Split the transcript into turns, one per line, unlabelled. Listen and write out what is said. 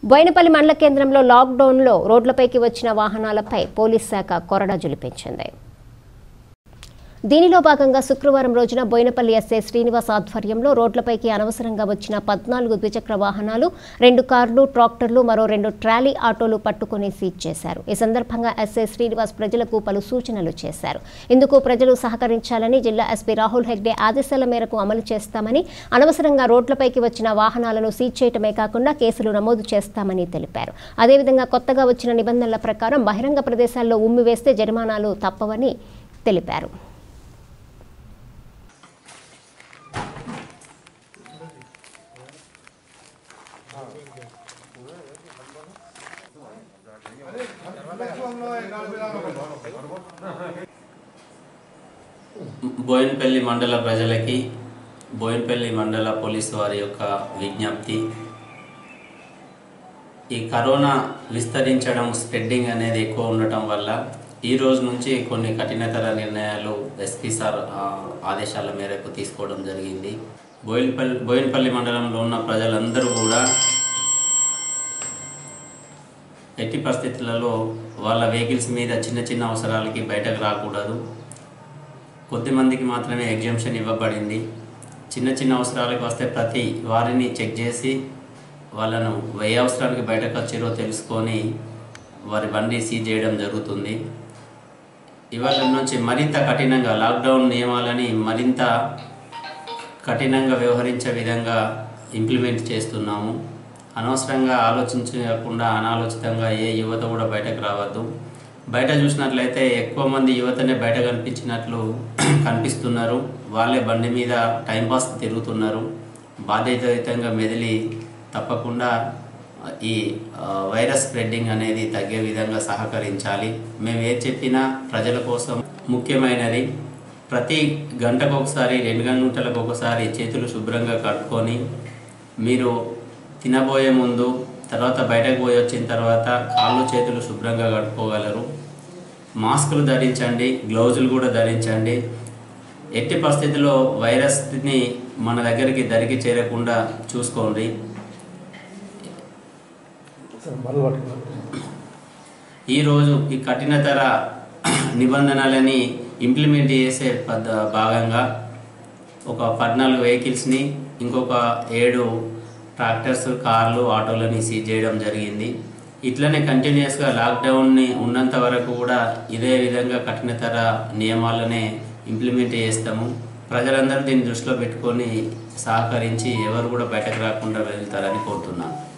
బోయినపల్లి మండల కేంద్రంలో లాక్డౌన్లో రోడ్లపైకి వచ్చిన వాహనాలపై పోలీస్ శాఖ కొరడా జులిపించింది దీనిలో భాగంగా శుక్రవారం రోజున బోయినపల్లి ఎస్ఐ శ్రీనివాస్ ఆధ్వర్యంలో రోడ్లపైకి అనవసరంగా వచ్చిన పద్నాలుగు ద్విచక్ర వాహనాలు రెండు కార్లు ట్రాక్టర్లు మరో రెండు ట్రాలీ ఆటోలు పట్టుకుని సీజ్ చేశారు ఈ సందర్భంగా ఎస్ఐ శ్రీనివాస్ ప్రజలకు పలు సూచనలు చేశారు ఇందుకు ప్రజలు సహకరించాలని జిల్లా ఎస్పీ రాహుల్ హెగ్డే ఆదేశాల మేరకు అమలు చేస్తామని అనవసరంగా రోడ్లపైకి వచ్చిన వాహనాలను సీజ్ చేయటమే కాకుండా కేసులు నమోదు చేస్తామని తెలిపారు అదేవిధంగా కొత్తగా వచ్చిన నిబంధనల ప్రకారం బహిరంగ ప్రదేశాల్లో ఉమ్మి వేస్తే జరిమానాలు తప్పవని తెలిపారు
బోయినపల్లి మండల ప్రజలకి బోయినపల్లి మండల పోలీసు వారి యొక్క విజ్ఞప్తి ఈ కరోనా విస్తరించడం స్ప్రెడ్డింగ్ అనేది ఎక్కువ ఉండటం వల్ల ఈ రోజు నుంచి కొన్ని కఠినతర నిర్ణయాలు ఎస్పీ సార్ ఆ, ఆదేశాల మేరకు తీసుకోవడం జరిగింది బోయినపల్లి బోయినపల్లి మండలంలో ఉన్న ప్రజలందరూ కూడా ఎట్టి పరిస్థితులలో వాళ్ళ వెహికల్స్ మీద చిన్న చిన్న అవసరాలకి బయటకు రాకూడదు కొద్దిమందికి మాత్రమే ఎగ్జామ్షన్ ఇవ్వబడింది చిన్న చిన్న అవసరాలకు వస్తే ప్రతి వారిని చెక్ చేసి వాళ్ళను ఏ అవసరానికి బయటకు వచ్చారో తెలుసుకొని వారి బండి సీజ్ చేయడం జరుగుతుంది ఇవాళ నుంచి మరింత కఠినంగా లాక్డౌన్ నియమాలని మరింత కఠినంగా వ్యవహరించే విధంగా ఇంప్లిమెంట్ చేస్తున్నాము అనవసరంగా ఆలోచించకుండా అనాలోచితంగా ఏ యువత కూడా బయటకు రావద్దు బయట చూసినట్లయితే ఎక్కువ మంది యువతనే బయట కనిపించినట్లు కనిపిస్తున్నారు వాళ్ళే బండి మీద టైంపాస్ తిరుగుతున్నారు బాధ్యతాయుతంగా మెదిలి తప్పకుండా ఈ ఆ, వైరస్ స్ప్రెడ్డింగ్ అనేది తగ్గే విధంగా సహకరించాలి మేము ఏది చెప్పినా ప్రజల కోసం ముఖ్యమైనది ప్రతి గంటకు ఒకసారి రెండు గంటలకు ఒకసారి చేతులు శుభ్రంగా కట్టుకొని మీరు తినబోయే ముందు తర్వాత బయటకు పోయి వచ్చిన తర్వాత కాళ్ళు చేతులు శుభ్రంగా కట్టుకోగలరు మాస్కులు ధరించండి గ్లౌజులు కూడా ధరించండి ఎట్టి పరిస్థితుల్లో వైరస్ని మన దగ్గరికి దరికి చేరకుండా చూసుకోండి ఈరోజు ఈ కఠినతర నిబంధనలని ఇంప్లిమెంట్ చేసే పద్ధ భాగంగా ఒక పద్నాలుగు వెహికల్స్ని ఇంకొక ఏడు ట్రాక్టర్స్ కార్లు ఆటోలని సీజ్ చేయడం జరిగింది ఇట్లనే కంటిన్యూస్గా లాక్డౌన్ని ఉన్నంత వరకు కూడా ఇదే విధంగా కఠినతర నియమాలనే ఇంప్లిమెంట్ చేస్తాము ప్రజలందరూ దీన్ని దృష్టిలో పెట్టుకొని సహకరించి ఎవరు కూడా బయటకు రాకుండా వెళ్తారని కోరుతున్నాను